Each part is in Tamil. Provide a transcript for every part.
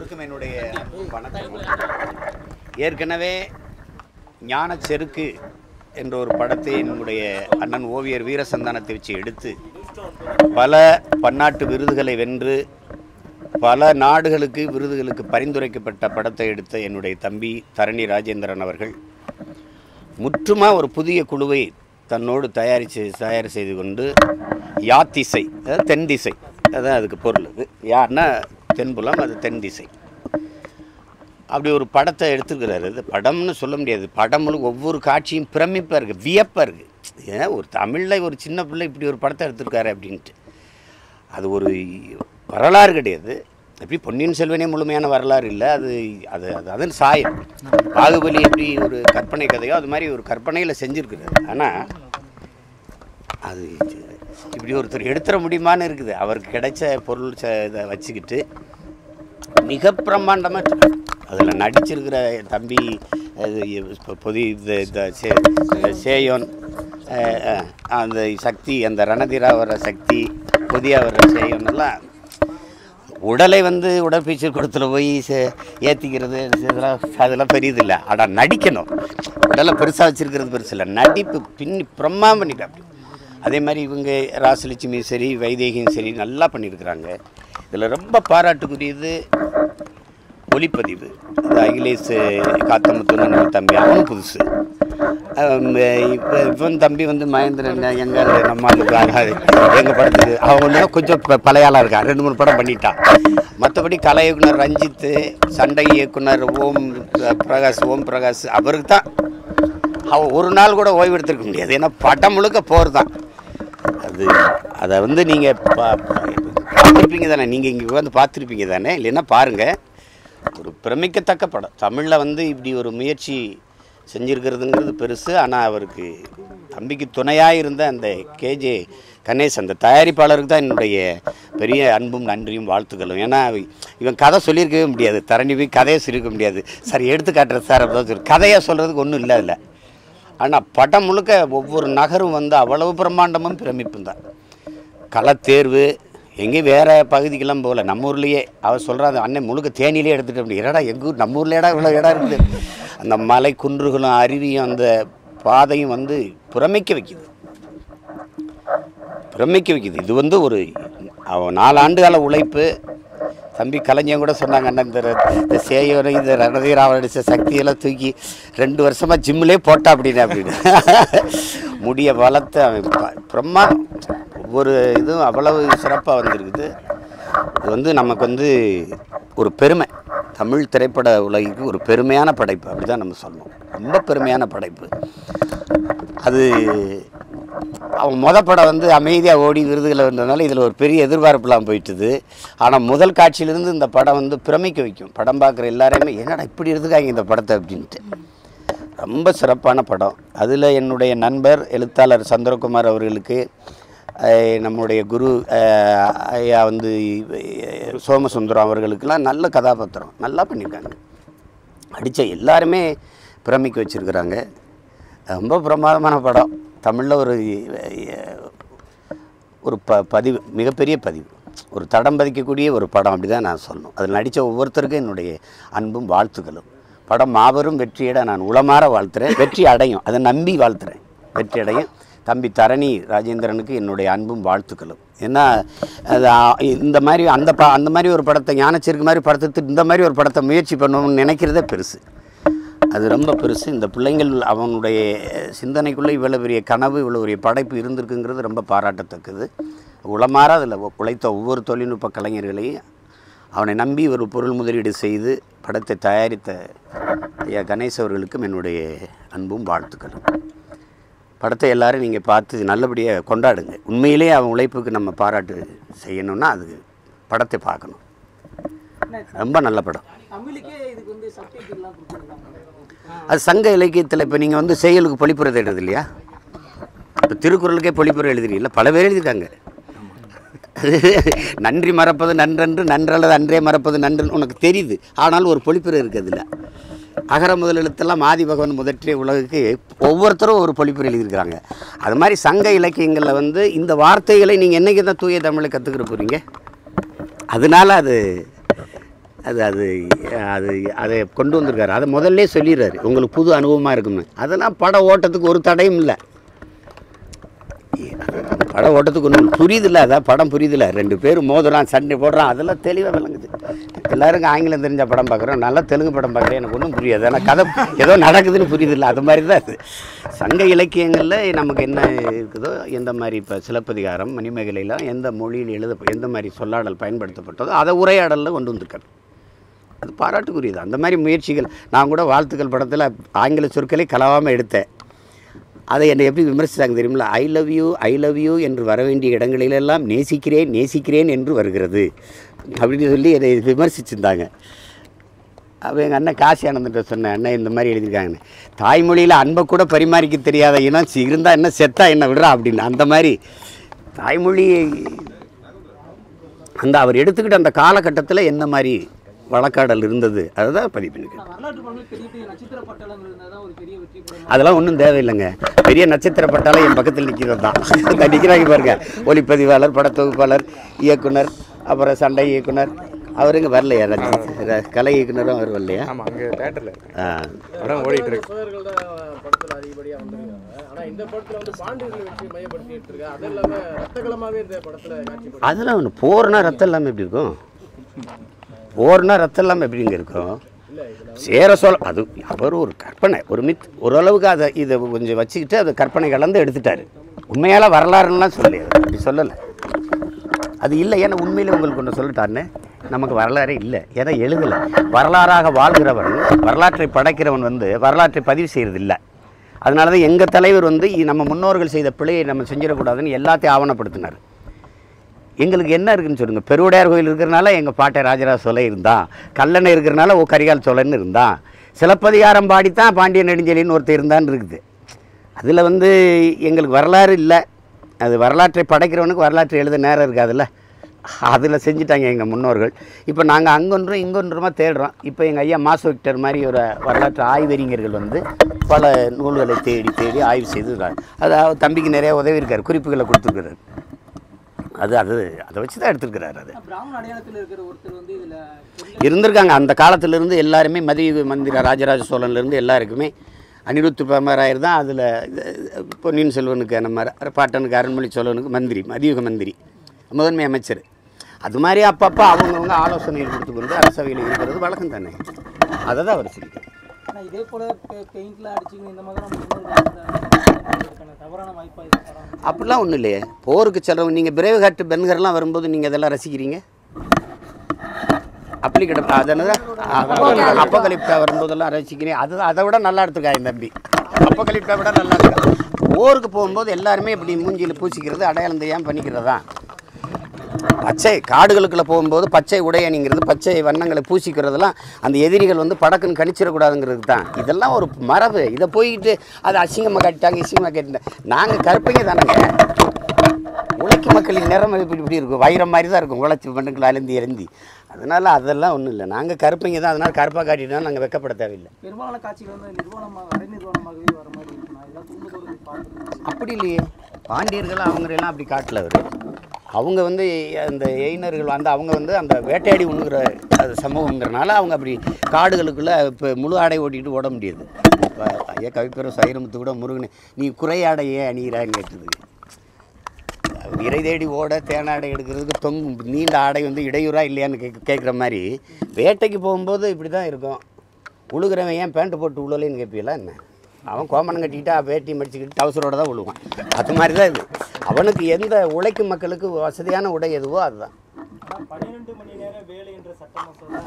எல்லோருக்கும் என்னுடைய அன்பும் வணக்கம் ஏற்கனவே ஞான செருக்கு என்ற ஒரு படத்தை என்னுடைய அண்ணன் ஓவியர் வீரசந்தானத்தை வச்சு எடுத்து பல பன்னாட்டு விருதுகளை வென்று பல நாடுகளுக்கு விருதுகளுக்கு பரிந்துரைக்கப்பட்ட படத்தை எடுத்த என்னுடைய தம்பி தரணி ராஜேந்திரன் அவர்கள் முற்றுமா ஒரு புதிய குழுவை தன்னோடு தயாரித்து தயார் செய்து கொண்டு யாத்திசை அதாவது தென் திசை அதான் அதுக்கு பொருள் அது யார்னா தென்புலம் அது தென் திசை அப்படி ஒரு படத்தை எடுத்துக்கிறாரு அது படம்னு சொல்ல முடியாது படம் முழு ஒவ்வொரு காட்சியும் பிரமிப்பாக இருக்குது வியப்பாக இருக்குது ஏன் ஒரு தமிழில் ஒரு சின்ன பிள்ளை இப்படி ஒரு படத்தை எடுத்திருக்காரு அப்படின்ட்டு அது ஒரு வரலாறு கிடையாது எப்படி பொன்னியின் செல்வனே முழுமையான வரலாறு இல்லை அது அது அது அதன் சாயம் பாகுபலி எப்படி ஒரு கற்பனை கதையோ அது மாதிரி ஒரு கற்பனையில் செஞ்சுருக்குறாரு ஆனால் அது இப்படி ஒருத்தர் எடுத்துட முடியுமான்னு இருக்குது அவருக்கு கிடைச்ச பொருள் ச இதை வச்சுக்கிட்டு மிக பிரம்மாண்டமாக அதில் நடிச்சிருக்கிற தம்பி அது இப்போ பொதி இந்த இந்த சே- இந்த சேயோன் அஹ், அஹ், அந்த சக்தி அந்த ரணதிரா வர சக்தி புதிய வர சேயோன் எல்லாம் உடலை வந்து உடற்பயிற்சி கூடத்தில் போய் சே- ஏற்றிக்கிறது இதெல்லாம் அதெல்லாம் பெரியது இல்லை ஆனால் நடிக்கணும் உடலை பெருசாக வச்சுருக்கிறது பெருசு இல்லை நடிப்பு பின்னி பிரம்மா பண்ணிட்டா அதே மாதிரி இவங்க ராசலட்சுமியும் சரி வைதேகியும் சரி நல்லா பண்ணியிருக்கிறாங்க இதில் ரொம்ப பாராட்டுக்குரியது ஒளிப்பதிவு அது அகிலேஷ் காத்தமுத்துன்னு நம்ம தம்பி அவனும் புதுசு இப்போ இவன் தம்பி வந்து மகேந்திரன் எங்கள் நம்மளுக்கு ஆகாது எங்கள் படத்துக்கு அவன் வந்து கொஞ்சம் ப- பழைய ஆளாக இருக்கான் ரெண்டு மூணு படம் பண்ணிட்டான் மற்றபடி கலை இயக்குனர் ரஞ்சித்து சண்டை இயக்குனர் ஓம் பிரகாஷ் ஓம் பிரகாஷ் அவருக்கு தான் அவன் ஒரு நாள் கூட ஓய்வு எடுத்திருக்க முடியாது ஏன்னா படம் முழுக்க போர் தான் அது அதை வந்து நீங்கள் பா பார்த்துருப்பீங்க தானே நீங்கள் இங்கே வந்து பார்த்துருப்பீங்க தானே இல்லைன்னா பாருங்கள் ஒரு பிரமிக்கத்தக்க படம் தமிழில் வந்து இப்படி ஒரு முயற்சி செஞ்சுருக்கிறதுங்கிறது பெருசு ஆனால் அவருக்கு தம்பிக்கு துணையாக இருந்த அந்த கேஜே கணேஷ் அந்த தயாரிப்பாளருக்கு தான் என்னுடைய பெரிய அன்பும் நன்றியும் வாழ்த்துக்களும் ஏன்னா இவ- இவன் கதை சொல்லியிருக்கவே முடியாது தரணி போய் கதையை சொல்லியிருக்க முடியாது சார் எடுத்து காட்டுறது சார் அப்படி சொல்லி கதையை சொல்கிறதுக்கு ஒன்றும் இல்லை அதில் ஆனால் படம் முழுக்க ஒவ்வொரு நகரும் வந்து அவ்வளவு பிரம்மாண்டமும் பிரமிப்பும் தான் களத்தேர்வு எங்கேயும் வேறு பகுதிக்கெல்லாம் போகல நம்ம ஊர்லேயே அவர் சொல்கிறாங்க அண்ணன் முழுக்க தேனியிலே எடுத்துகிட்டு அப்படி என்னடா எங்கள் ஊர் நம்ம ஊரில் இடம் இவ்வளோ இடம் இருக்குது அந்த மலை குன்றுகளும் அருவியும் அந்த பாதையும் வந்து பிரமிக்க வைக்குது பிரமிக்க வைக்குது இது வந்து ஒரு அவன் நாலு ஆண்டு கால உழைப்பு தம்பி கலைஞன் கூட சொன்னாங்க அண்ணன் இந்த ர- இந்த சேயோரை இந்த ரணதீராவன் அடித்த சக்தியெல்லாம் தூக்கி ரெண்டு வருஷமாக ஜிம்மிலே போட்டா அப்படின்னு அப்படின்னு முடிய வளர்த்து அவன் ப- பிரம்மா ஒவ்வொரு இதுவும் அவ்வளவு சிறப்பாக வந்திருக்குது இது வந்து நமக்கு வந்து ஒரு பெருமை தமிழ் திரைப்பட உலகிற்கு ஒரு பெருமையான படைப்பு அப்படி தான் நம்ம சொல்லணும் ரொம்ப பெருமையான படைப்பு அது அவன் முத படம் வந்து அமைதியாக ஓடி விருதுகளை வந்ததுனால இதில் ஒரு பெரிய எதிர்பார்ப்புலாம் போயிட்டுது ஆனால் முதல் காட்சியிலேருந்து இந்த படம் வந்து பிரமிக்க வைக்கும் படம் பார்க்குற எல்லாரையுமே என்னடா இப்படி இருந்துக்காங்க இந்த படத்தை அப்படின்ட்டு ரொம்ப சிறப்பான படம் அதில் என்னுடைய நண்பர் எழுத்தாளர் சந்திரகுமார் அவர்களுக்கு அஹ், நம்முடைய குரு அஹ், ஐயா வந்து அஹ், சோமசுந்தரம் அவர்களுக்கெல்லாம் நல்ல கதாபாத்திரம் நல்லா பண்ணியிருக்காங்க அடித்த எல்லாருமே பிரமிக்க வச்சுருக்குறாங்க ரொம்ப பிரமாதமான படம் தமிழில் ஒரு அஹ், ஒரு ப பதிவு மிகப்பெரிய பதிவு ஒரு தடம் பதிக்கக்கூடிய ஒரு படம் அப்படி தான் நான் சொல்லணும் அதில் நடித்த ஒவ்வொருத்தருக்கும் என்னுடைய அன்பும் வாழ்த்துக்களும் படம் மாபெரும் வெற்றியிட நான் உளமாற வாழ்த்துறேன் வெற்றி அடையும் அதை நம்பி வாழ்த்துறேன் வெற்றி அடையும் தம்பி தரணி ராஜேந்திரனுக்கு என்னுடைய அன்பும் வாழ்த்துக்களும் ஏன்னா அது ஆ- இந்த மாதிரி அந்த ப அந்த மாதிரி ஒரு படத்தை ஞானச்சிருக்கு மாதிரி படத்தை இந்த மாதிரி ஒரு படத்தை முயற்சி பண்ணணும்னு நினைக்கிறதே பெருசு அது ரொம்ப பெருசு இந்த பிள்ளைங்கள் அவனுடைய சிந்தனைக்குள்ளே இவ்வளோ பெரிய கனவு இவ்வளோ பெரிய படைப்பு இருந்திருக்குங்கிறது ரொம்ப பாராட்டத்தக்கது உளமாற அதில் உழைத்த ஒவ்வொரு தொழில்நுட்ப கலைஞர்களையும் அவனை நம்பி ஒரு பொருள் முதலீடு செய்து படத்தை தயாரித்த ஐயா கணேஷ் அவர்களுக்கும் என்னுடைய அன்பும் வாழ்த்துக்களும் படத்தை எல்லாரும் நீங்கள் பார்த்து நல்லபடியாக கொண்டாடுங்க உண்மையிலேயே அவன் உழைப்புக்கு நம்ம பாராட்டு செய்யணும்னா அது படத்தை பார்க்கணும் ரொம்ப நல்ல படம் தமிழுக்கே இதுக்கு வந்து சப்டைட்டில்லாம் கொடுத்துருக்காங்க அது சங்க இலக்கியத்தில் இப்போ நீங்கள் வந்து செயலுக்கு பொழிப்புரை தேடுறது இல்லையா இப்போ திருக்குறளுக்கே பொழிப்புரை எழுதுறீங்களா பல பேர் எழுதியிருக்காங்க நன்றி மறப்பது நன்றன்று நன்றல்லது அன்றே மறப்பது நன்று உனக்கு தெரியுது ஆனாலும் ஒரு பொழிப்புரை இருக்குது அதில் அகர முதல் எழுத்தெல்லாம் ஆதி பகவான் முதற்றிய உலகுக்கு ஒவ்வொருத்தரும் ஒரு பொழிப்புரை எழுதியிருக்காங்க அது மாதிரி சங்க இலக்கியங்களில் வந்து இந்த வார்த்தைகளை நீங்கள் என்னைக்கு தான் தூய தமிழை கற்றுக்கிற போகிறீங்க அதனால அது அது அது அது அதை கொண்டு வந்திருக்காரு அதை முதல்ல சொல்லிடுறாரு உங்களுக்கு புது அனுபவமாக இருக்கும்னு அதெல்லாம் பட ஓட்டத்துக்கு ஒரு தடையும் இல்லை படம் ஓட்டத்துக்கு ஒன்றும் புரியுதில்ல அதான் படம் புரியுதில்ல ரெண்டு பேரும் மோதுறான் சண்டை போடுறான் அதெல்லாம் தெளிவாக விளங்குது எல்லாருக்கும் ஆங்கிலம் தெரிஞ்ச படம் பார்க்குறோம் நல்லா தெலுங்கு படம் பார்க்குறேன் எனக்கு ஒன்றும் புரியாது ஆனால் கதை ஏதோ நடக்குதுன்னு புரியுதில்ல அது மாதிரி தான் அது சங்க இலக்கியங்களில் நமக்கு என்ன இருக்குதோ எந்த மாதிரி இப்போ சிலப்பதிகாரம் மணிமேகலையெல்லாம் எந்த மொழியில் எழுத எந்த மாதிரி சொல்லாடல் பயன்படுத்தப்பட்டதோ அதை உரையாடலில் கொண்டு வந்திருக்காரு அது பாராட்டுக்குரியது அந்த மாதிரி முயற்சிகள் நான் கூட வாழ்த்துக்கள் படத்தில் ஆங்கில சொற்களை கலவாமல் எடுத்தேன் அதை என்னை எப்படி விமர்சித்தாங்க தெரியுமில்ல I love you I love you என்று வர வேண்டிய இடங்களிலெல்லாம் நேசிக்கிறேன் நேசிக்கிறேன் என்று வருகிறது அப்படின்னு சொல்லி என்னை விமர்சிச்சிருந்தாங்க அப்போ எங்கள் அண்ணன் காசி ஆனந்திட்ட சொன்னேன் அண்ணன் இந்த மாதிரி எழுதியிருக்காங்கன்னு தாய்மொழியில் அன்பை கூட பரிமாறிக்க தெரியாத இனம் இருந்தால் என்ன செத்தா என்ன விடுறா அப்படின்னு அந்த மாதிரி தாய்மொழி அந்த அவர் எடுத்துக்கிட்ட அந்த காலகட்டத்தில் என்ன மாதிரி வழக்காடல் இருந்தது அதுதான் பதிவு பண்ணிக்கிறேன் ஆனா வரலாற்று படங்கள் பெரிய பெரிய நட்சத்திர பட்டங்கள் இருந்தால் தான் ஒரு பெரிய வெற்றி படம் அதெல்லாம் ஒன்றும் தேவையில்லைங்க பெரிய நட்சத்திர பட்டாலும் என் பக்கத்தில் நிற்கிறது தான் இந்த நிற்கிறாங்க பாருங்க ஒளிப்பதிவாளர் படத்தொகுப்பாளர் இயக்குனர் அப்புறம் சண்டை இயக்குனர் அவருங்க வரலையா நட்சத்திர கலை இயக்குனரும் அவர் வரலையா ஆமாம் அங்கே தேட்டரில் ஆ படம் ஓடிட்டு இருக்கு சோழர்கள் தான் படத்தில் அதிகப்படியாக வந்திருக்காங்க ஆனால் இந்த படத்தில் வந்து பாண்டியர்களை வச்சு மையப்படுத்தி எடுத்திருக்காங்க அது இல்லாமல் ரத்தகலமாகவே இந்த படத்தில் காட்சிப்படுத்தி அதெல்லாம் ஒன்று போர்னா ரத்தம் இல்லாமல் எப்படி இருக்கும் போர்னா ரத்தம் இல்லாமல் எப்படிங்க இருக்கும் சேர சோழ அது அவர் ஒரு கற்பனை ஒரு மித் ஓரளவுக்கு அதை இதை கொஞ்சம் வச்சுக்கிட்டு அதை கற்பனை கலந்து எடுத்துட்டாரு உண்மையால வரலாறுலாம் சொல்லி அப்படி சொல்லலை அது இல்லை ஏன்னா உண்மையில் உங்களுக்கு ஒன்று சொல்லட்டாருன்னு நமக்கு வரலாறே இல்லை ஏன்னா எழுதலை வரலாறாக வாழ்கிறவன் வரலாற்றை படைக்கிறவன் வந்து வரலாற்றை பதிவு செய்கிறது இல்லை அதனால தான் எங்கள் தலைவர் வந்து இ- நம்ம முன்னோர்கள் செய்த பிழையை நம்ம செஞ்சிடக்கூடாதுன்னு எல்லாத்தையும் ஆவணப்படுத்தினார் எங்களுக்கு என்ன இருக்குன்னு சொல்லுங்க பெருவுடையார் கோயில் இருக்கிறனால எங்கள் பாட்டை ராஜராஜ சோலை இருந்தான் கல்லணை இருக்கிறனால ஓ கரிகால் சோழன் இருந்தான் சிலப்பதிகாரம் பாடித்தான் பாண்டிய நெடுஞ்செலின்னு ஒருத்தர் இருந்தான்னு இருக்குது அதில் வந்து எங்களுக்கு வரலாறு இல்லை அது வரலாற்றை படைக்கிறவனுக்கு வரலாற்றை எழுத நேரம் இருக்காதுல்ல அதில் செஞ்சுட்டாங்க எங்கள் முன்னோர்கள் இப்போ நாங்கள் அங்கொன்றும் இங்கொன்றுமா தேடுறோம் இப்போ எங்கள் ஐயா மாசு விக்டர் மாதிரி ஒரு வரலாற்று ஆய்வறிஞர்கள் வந்து பல நூல்களை தேடி தேடி ஆய்வு செய்து அது அவர் தம்பிக்கு நிறைய உதவி இருக்கார் குறிப்புகளை கொடுத்துருக்காரு அது அது அதை வச்சு தான் எடுத்துருக்கிறாரு அது பிராமண அடையாளத்தில் இருக்கிற ஒருத்தர் வந்து இதுல இருந்திருக்காங்க அந்த காலத்திலிருந்து எல்லாருமே மதிய மந்திர ராஜராஜ சோழன்லேருந்து எல்லாருக்குமே அனிருத்து பரமராயர் தான் அதில் பொன்னியின் செல்வனுக்கு நம்ம ர- பாட்டனுக்கு அருண்மொழி சோழனுக்கு மந்திரி மதியுக மந்திரி முதன்மை அமைச்சர் அது மாதிரி அப்பப்போ அவங்கவுங்க ஆலோசனைகள் கொடுத்துக்கொண்டு அரசவையில் இருக்கிறது வழக்கம் தானே அதை தான் அவர் சொல்லியிருக்காரு ஆனா இதே போல பெயிண்ட்ல அடிச்சுக்கணும் இந்த மாதிரி நம்ம முன்னோர்கள் இதுக்கான தவறான வாய்ப்பா இது படம் அப்படிலாம் ஒன்றும் இல்லையே போருக்கு செல்றவங்க நீங்கள் பிரேவ் ஹார்ட் பென்கர்லாம் வரும்போது நீங்கள் அதெல்லாம் ரசிக்கிறீங்க அப்படி கிட அதனால அப்பகலிப்டா வரும்போதெல்லாம் ரசிக்கிறீங்க அது அதை விட நல்லா எடுத்துக்கா என் தம்பி அப்பகலிப்டா விட நல்லா இருக்கா போருக்கு போகும்போது எல்லாருமே இப்படி மூஞ்சியில் பூசிக்கிறது அடையாளம் தெரியாமல் பண்ணிக்கிறது தான் பச்சை காடுகளுக்குள்ள போகும்போது பச்சை உடை அணிங்கிறது பச்சை வண்ணங்களை பூசிக்கிறதெல்லாம் அந்த எதிரிகள் வந்து படக்குன்னு கணிச்சிடக்கூடாதுங்கிறது தான் இதெல்லாம் ஒரு மரபு இதை போய்கிட்டு அதை அசிங்கமாக காட்டிட்டாங்க இசிங்கமாக காட்டிட்டாங்க நாங்கள் கருப்பைங்க தானேங்க உழைக்கும் மக்களின் நிறம் இப்படி இப்படி இருக்கும் வைரம் மாதிரி தான் இருக்கும் உழைச்சி பண்ணுங்களை அழுந்தி எழுந்தி அதனால் அதெல்லாம் ஒன்றும் இல்லை நாங்கள் கருப்பைங்க தான் அதனால் கருப்பாக காட்டிட்டோம் நாங்கள் வெக்கப்பட தேவையில்லை பெரும்பாலான காட்சிகள் வந்து நிர்வாணமாக வரை நிர்வாணமாகவே வர மாதிரி இருக்கு நான் இதெல்லாம் தூண்டுதோடு பார்த்துருக்கேன் அப்படி இல்லையே பாண்டியர்கள் அவங்களெல்லாம் அப்படி காட்டல அவர் அவங்க வந்து அந்த எயினர்கள் வந்து அவங்க வந்து அந்த வேட்டையாடி உண்ணுகிற அது சமூகங்கிறனால அவங்க அப்படி காடுகளுக்குள்ளே இப்போ முழு ஆடை ஓட்டிகிட்டு ஓட முடியாது இப்போ ஐயா கவிப்பெரும் சைரமுத்து கூட முருகன் நீ குறையாடை ஏன் அணிகிறான்னு கேட்டது இறை தேடி ஓட தேனாடை எடுக்கிறதுக்கு தொங்கும் நீண்ட ஆடை வந்து இடையூறா இல்லையான்னு கேட்க கேட்குற மாதிரி வேட்டைக்கு போகும்போது இப்படி தான் இருக்கும் உழுகிறவன் ஏன் பேண்ட்டு போட்டு உழலைன்னு கேட்பீங்களா என்ன அவன் கோமனம் கட்டிக்கிட்டா வேட்டி மடிச்சுக்கிட்டு டவுசரோட தான் விழுவான் அது மாதிரி தான் இது அவனுக்கு எந்த உழைக்கும் மக்களுக்கு வசதியான உடை எதுவோ அதுதான் பன்னிரெண்டு மணி நேரம் வேலை என்ற சட்ட மசோதா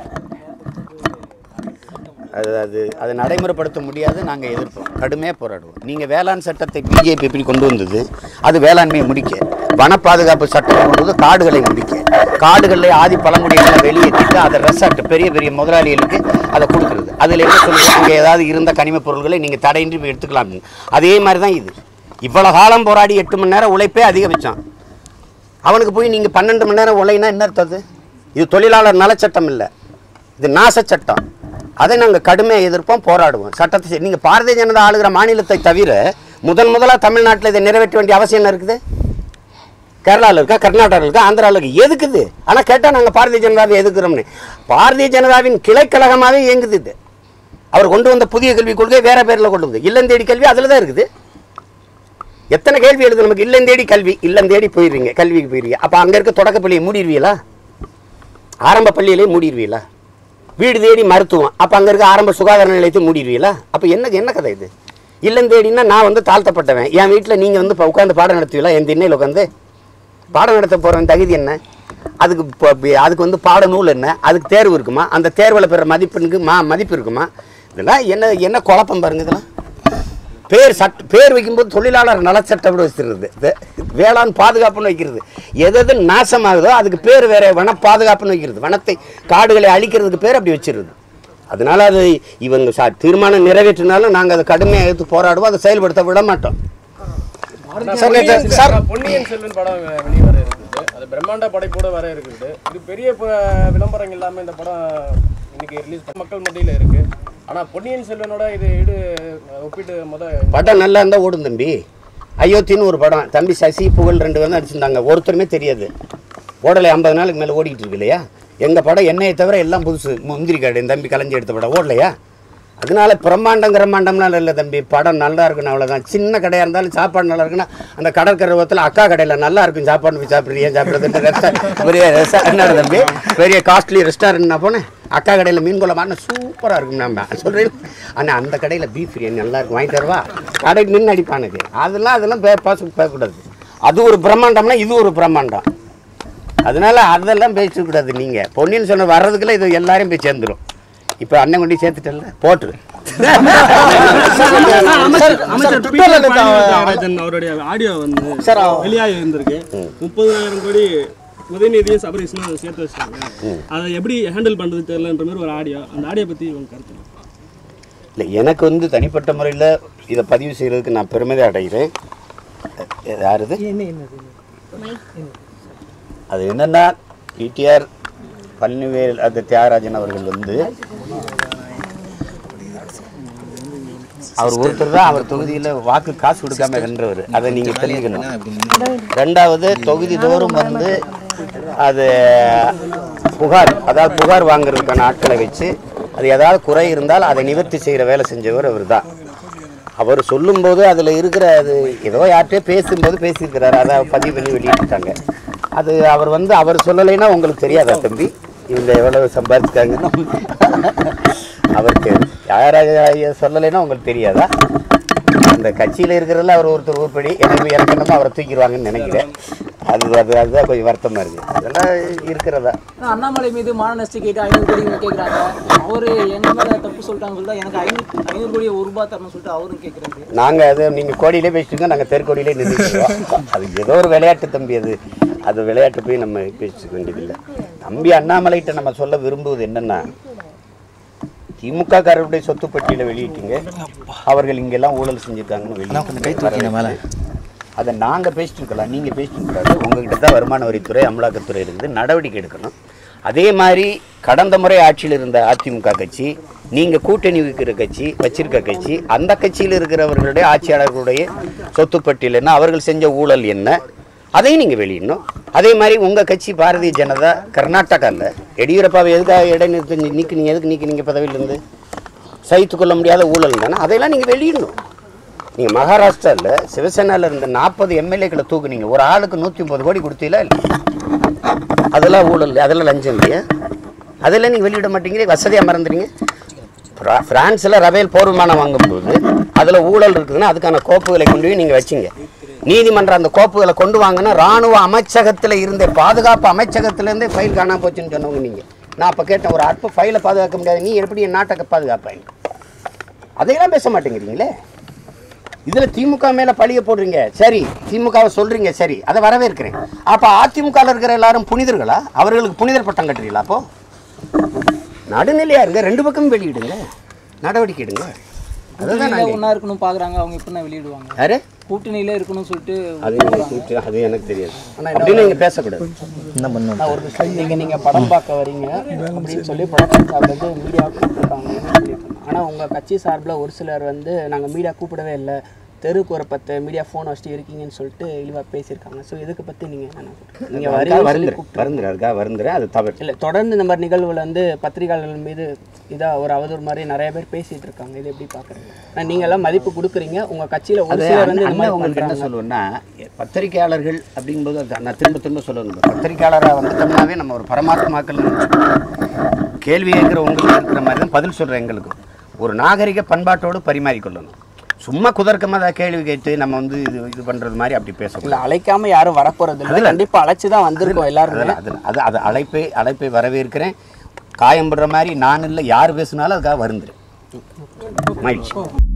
அது அது அதை நடைமுறைப்படுத்த முடியாது நாங்கள் எதிர்ப்போம் கடுமையாக போராடுவோம் நீங்கள் வேளாண் சட்டத்தை பிஜேபி எப்படி கொண்டு வந்தது அது வேளாண்மையை முடிக்க வன பாதுகாப்பு சட்டம் கொண்டு வந்து காடுகளை முடிக்க காடுகளில் ஆதி பழங்குடியினரை வெளியேற்றிட்டு அதை ரெசார்ட் பெரிய பெரிய முதலாளிகளுக்கு அதை கொடுக்குறது அதில் என்ன சொல்லுது அங்கே ஏதாவது இருந்த கனிமப் பொருட்களை நீங்கள் தடையின்றி போய் எடுத்துக்கலாம் அதே மாதிரி தான் இது இவ்வளோ காலம் போராடி எட்டு மணி நேரம் உழைப்பே அதிகபட்சம் அவனுக்கு போய் நீங்கள் பன்னெண்டு மணி நேரம் உழைனா என்ன அர்த்தம் அது இது தொழிலாளர் நலச்சட்டம் இல்லை இது நாச சட்டம் அதை நாங்கள் கடுமையாக எதிர்ப்போம் போராடுவோம் சட்டத்தை நீங்கள் பாரதிய ஜனதா ஆளுகிற மாநிலத்தை தவிர முதன் முதலாக தமிழ்நாட்டில் இதை நிறைவேற்ற வேண்டிய அவசியம் என்ன இருக்குது கேரளாவில் இருக்கா கர்நாடகாவில் இருக்கா ஆந்திராவில் இருக்கு எதுக்குது ஆனால் கேட்டால் நாங்கள் பாரதிய ஜனதாவை எதுக்குறோம்னு பாரதிய ஜனதாவின் கிளைக்கழகமாகவே இயங்குது இது அவர் கொண்டு வந்த புதிய கல்விக் கொள்கை வேற பேரில் கொண்டு வந்து இல்லம் தேடி கல்வி அதில் தான் இருக்குது எத்தனை கேள்வி எழுது நமக்கு இல்லம் தேடி கல்வி இல்லம் தேடி போயிடுறீங்க கல்விக்கு போயிடுறீங்க அப்போ அங்கே இருக்க தொடக்கப்பள்ளியை மூடிடுவீங்களா ஆரம்ப பள்ளியிலே மூடிடுவீங்களா வீடு தேடி மருத்துவம் அப்போ அங்கே இருக்க ஆரம்ப சுகாதார நிலையத்தை மூடிடுவீங்களா அப்போ என்ன என்ன கதை இது இல்லம் தேடின்னா நான் வந்து தாழ்த்தப்பட்டவன் என் வீட்டில் நீங்கள் வந்து இப்போ உட்காந்து பாடம் நடத்துவீங்களா என் திண்ணையில் உட்காந்து பாடம் நடத்த போகிறவன் தகுதி என்ன அதுக்கு இப்போ பி- அதுக்கு வந்து பாடநூல் என்ன அதுக்கு தேர்வு இருக்குமா அந்த தேர்வில் பெற மதிப்பெண்ணுக்கு மா மதிப்பு இருக்குமா இதெல்லாம் என்ன என்ன குழப்பம் பாருங்க இதெல்லாம் பேர் சட் பேர் வைக்கும்போது தொழிலாளர் நலச்சட்டம் வச்சிருது வே- வேளாண் பாதுகாப்புன்னு வைக்கிறது எது எது நாசமாகுதோ அதுக்கு பேர் வேற வன பாதுகாப்புன்னு வைக்கிறது வனத்தை காடுகளை அழிக்கிறதுக்கு பேர் அப்படி வச்சிருது அதனால அது இவங்க சா தீர்மானம் நிறைவேற்றினாலும் நாங்கள் அதை கடுமையாக எடுத்து போராடுவோம் அதை செயல்படுத்த விட மாட்டோம் சார், நேத்து- பொன்னியின் சார். செல்வன் பொன்னியின் செல்வன் படம் வெ- வெளிய வர இருக்குது அது பிரம்மாண்ட படைப்போட வர இருக்குது இது பெரிய ப- விளம்பரம் இல்லாம இந்த படம் இன்னைக்கு ரிலீஸ் மக்கள் மத்தியில இருக்கு ஆனா பொன்னியின் செல்வனோட இது ஈடு ஒப்பிட்டு முத படம் நல்லா இருந்தால் ஓடும் தம்பி அயோத்தின்னு ஒரு படம் தம்பி சசி புகழ் ரெண்டு பேரும் நடிச்சிருந்தாங்க ஒருத்தருமே தெரியாது ஓடலை ஐம்பது நாளுக்கு மேலே ஓடிட்டு இருக்கு இல்லையா எங்கள் படம் என்னையை தவிர எல்லாம் புதுசு முந்திரி காடு என் தம்பி கலைஞ்சி எடுத்த படம் ஓடலையா அதனால பிரம்மாண்டம் பிரம்மாண்டம்லாம் இல்லை தம்பி படம் நல்லா இருக்குன்னு அவ்வளோதான் சின்ன கடையாக இருந்தாலும் சாப்பாடு நல்லா இருக்குன்னா அந்த கடற்கரை ஓரத்தில் அக்கா கடையில் நல்லா இருக்கும் சாப்பாடு போய் சாப்பிட்றது ஏன் சாப்பிட்றது ரெஸ்டாரண்ட் பெரிய ரெஸ்டாரண்ட் என்ன தம்பி பெரிய காஸ்ட்லி ரெஸ்டாரண்ட் நான் போனேன் அக்கா கடையில் மீன் குழம்பான சூப்பராக இருக்கும் நம்ம சொல்கிறேன் ஆனால் அந்த கடையில் பீஃப் பிரியாணி நல்லா இருக்கும் வாங்கிட்டு வரவா கடைக்கு நின்று அடிப்பானுக்கு அதெல்லாம் அதெல்லாம் பே பாச பேசக்கூடாது அது ஒரு பிரம்மாண்டம்னா இது ஒரு பிரம்மாண்டம் அதனால அதெல்லாம் பேசக்கூடாது நீங்கள் பொன்னியின் சொன்ன வர்றதுக்குள்ள இது எல்லாரையும் போய் சேர்ந்துரும் இப்போ அண்ணன் கொண்டு சேர்த்துட்டல போட்டுரு அமைச்சர் பி. டி. தியாகராஜன் அவருடைய ஆடியோ வந்து வெளியாகி இருந்திருக்கு முப்பதாயிரம் கோடி உதயநிதியும் சபரீஷனும் சேர்த்து வச்சிட்டாங்க அதை எப்படி ஹேண்டில் பண்றது தெரியலன்ற மாதிரி ஒரு ஆடியோ அந்த ஆடியோ பத்தி உங்க கருத்து என்ன? இல்லை எனக்கு வந்து தனிப்பட்ட முறையில் இதை பதிவு செய்கிறதுக்கு நான் பெருமிதை அடைகிறேன் அஹ் யார் இது என்ன என்னது அது என்னன்னா பிடிஆர் பழனிவேல் அது தியாகராஜன் அவர்கள் வந்து அவர் ஒருத்தர் தான் அவர் தொகுதியில் வாக்கு காசு கொடுக்காம வென்றவர் அதை நீங்கள் தெரிஞ்சுக்கணும் ரெண்டாவது தொகுதி தோறும் வந்து அது புகார் அதாவது புகார் வாங்குறதுக்கான ஆட்களை வச்சு அது ஏதாவது குறை இருந்தால் அதை நிவர்த்தி செய்கிற வேலை செஞ்சவர் அவர் தான் அவர் சொல்லும்போது அதில் இருக்கிற அது ஏதோ யார்கிட்டயோ பேசும்போது பேசியிருக்கிறாரு அதை பதிவு பண்ணி வெளியிட்டாங்க அது அவர் வந்து அவர் சொல்லலைன்னா உங்களுக்கு தெரியாதா தம்பி இவங்க எவ்வளவு சம்பாதிச்சாங்கன்னு அவருக்கு யாராவது ஐயா சொல்லலைன்னா உங்களுக்கு தெரியாதா அந்த கட்சியில் இருக்கிறதுல அவர் ஒருத்தர் உருப்படி எனக்கு எனக்கு என்னமோ அவரை தூக்கிடுவாங்கன்னு நினைக்கிறேன் அது அது அதுதான் கொஞ்சம் வருத்தமாக இருக்குது அதெல்லாம் இருக்கிறதா ஆனா, அண்ணாமலை மீது மான நஷ்டி கேட்டு ஐநூறு கோடி கேட்குறாங்க அவரு எங்க மேல தப்பு சொல்லிட்டாங்கன்னு சொல்லிட்டு எனக்கு ஐநூறு ஐநூறு கோடி ஒரு ரூபாய் தரணும்னு சொல்லிட்டு அவரும் கேட்குறாரு நாங்கள் அது நீங்கள் கோடியிலே பேசிட்டுங்க நாங்கள் தெருக்கோடியிலே நின்றுக்கிறோம் அது ஏதோ ஒரு விளையாட்டு தம்பி அது அது விளையாட்டு போய் நம்ம பேசிக்க வேண்டியதில்லை தம்பி அண்ணாமலைகிட்ட நம்ம சொல்ல விரும்புவது என்னன்னா திமுக காரருடைய சொத்து பட்டியலை வெளியிட்டீங்க அவர்கள் இங்கெல்லாம் ஊழல் செஞ்சிருக்காங்கன்னு வெளியிட்டு அதை நாங்கள் பேசிட்டு இருக்கலாம் நீங்கள் பேசிட்டு இருக்காது உங்ககிட்ட தான் வருமான வரித்துறை அமலாக்கத்துறை இருக்குது நடவடிக்கை எடுக்கணும் அதே மாதிரி கடந்த முறை ஆட்சியில் இருந்த அதிமுக கட்சி நீங்கள் கூட்டணி வைக்கிற கட்சி வச்சிருக்க கட்சி அந்த கட்சியில் இருக்கிறவர்களுடைய ஆட்சியாளர்களுடைய சொத்து பட்டியல் என்ன அவர்கள் செஞ்ச ஊழல் என்ன அதையும் நீங்கள் வெளியிடணும் அதே மாதிரி உங்கள் கட்சி பாரதிய ஜனதா கர்நாடகாவில் எடியூரப்பாவை எதுக்காக இடைநிறுத்தி நீக்கினீங்க எதுக்கு நீக்கினீங்க பதவியிலேருந்து சகித்து கொள்ள முடியாத ஊழல் தானே அதையெல்லாம் நீங்கள் வெளியிடணும் நீங்கள் மகாராஷ்டிராவில் சிவசேனாவில் இருந்த நாற்பது எம்எல்ஏக்களை தூக்குனீங்க ஒரு ஆளுக்கு நூற்றி ஐம்பது கோடி கொடுத்தீங்களா இல்லை அதெல்லாம் ஊழல் இல்லை அதெல்லாம் லஞ்சம் இல்லையா அதெல்லாம் நீங்கள் வெளியிட மாட்டீங்களே வசதியாக மறந்துறீங்க ஃப்ரா- பிரான்ஸ்ல ரபேல் போர் விமானம் வாங்கும்போது அதில் ஊழல் இருக்குதுன்னா அதுக்கான கோப்புகளை கொண்டு போய் நீங்கள் வச்சிங்க நீதிமன்றம் அந்த கோப்புகளை கொண்டு வாங்கினா ராணுவ அமைச்சகத்தில் இருந்த பாதுகாப்பு அமைச்சகத்திலேருந்தே ஃபைல் காணாம போச்சுன்னு சொன்னவங்க நீங்கள் நான் அப்போ கேட்டேன் ஒரு அற்ப ஃபைலை பாதுகாக்க முடியாது நீ எப்படி என் நாட்டை பாதுகாப்பாங்க அதையெல்லாம் பேச மாட்டேங்கிறீங்களே இதில் திமுக மேலே பழிய போடுறீங்க சரி திமுகவை சொல்கிறீங்க சரி அதை வரவேற்கிறேன் அப்போ அதிமுகவில் இருக்கிற எல்லாரும் புனிதர்களா அவர்களுக்கு புனிதர் பட்டம் கட்டுறீங்களா அப்போ நடுநிலையா இருங்க ரெண்டு பக்கமும் வெளியிடுங்க நடவடிக்கை எடுங்க அதுதான் கூட்டணியில நாங்கள் ஒண்ணா இருக்கணும் பாக்குறாங்க அவங்க எப்படின்னா வெளியிடுவாங்க யாரு கூட்டணியில இருக்கணும்னு சொல்லிட்டு அது எனக்கு- அது எனக்கு தெரியாது அப்படின்னு நீங்கள் பேசக்கூடாது நான் ஒரு விஷயம் நீங்க நீங்க படம் பார்க்க வரீங்க அப்படின்னு சொல்லி ப்ரொடக்ஷன் சார்பில் வந்து மீடியா கூப்பிட்டுருக்காங்க ஆனால் உங்க கட்சி சார்பில் ஒரு சிலர் வந்து நாங்க மீடியா கூப்பிடவே இல்லை தெருவுக்கு ஒரு பத்து மீடியா ஃபோன் வச்சுட்டு இருக்கீங்கன்னு சொல்லிட்டு இழிவாக பேசியிருக்காங்க ஸோ இதுக்கு பற்றி நீங்கள் என்ன நீங்கள் அதுக்காக வரீங்க வருந்துறேன் வருந்துறேன் அதுக்காக வருந்துறேன் அது தவறு இல்லை தொடர்ந்து இந்த மாதிரி நிகழ்வுல வந்து பத்திரிகையாளர்கள் மீது இதாக ஒரு அவதூறு மாதிரி நிறைய பேர் பேசிட்டு இருக்காங்க இது எப்படி பார்க்குறீங்க நீங்கள் எல்லாம் மதிப்பு கொடுக்குறீங்க உங்கள் கட்சியில் ஒரு அது சிலர் வந்து இந்த அண்ணன் மாதிரி உங்களுக்கு என்ன பண்ணுறாங்க சொல்லுவேன்னா பத்திரிகையாளர்கள் அப்படிங்கும்போது அது நான் திரும்ப திரும்ப சொல்லணும் பத்திரிகையாளராக வந்துட்டோம்னாவே நம்ம ஒரு பரமாத்மாக்கள் கேள்வி கேட்குற உங்களுக்கு இருக்கிற மாதிரி தான் பதில் சொல்கிறேன் எங்களுக்கு ஒரு நாகரிக பண்பாட்டோடு பரிமாறிக்கொள்ளணும் சும்மா குதர்க்கமாக தான் கேள்வி கேட்டு நம்ம வந்து இது இது பண்ணுறது மாதிரி அப்படி இல்லை பேசக்கூடாது அழைக்காம யாரும் வரப்போறது இல்லை கண்டிப்பாக அழைச்சி தான் வந்திருக்கோம் எல்லாருமே அதில் அதில் அது அது அழைப்பை அழைப்பை வரவேற்கிறேன் காயம்படுற மாதிரி நான் இல்லை யார் பேசுனாலும் அதுக்காக வருந்துறேன் மகிழ்ச்சி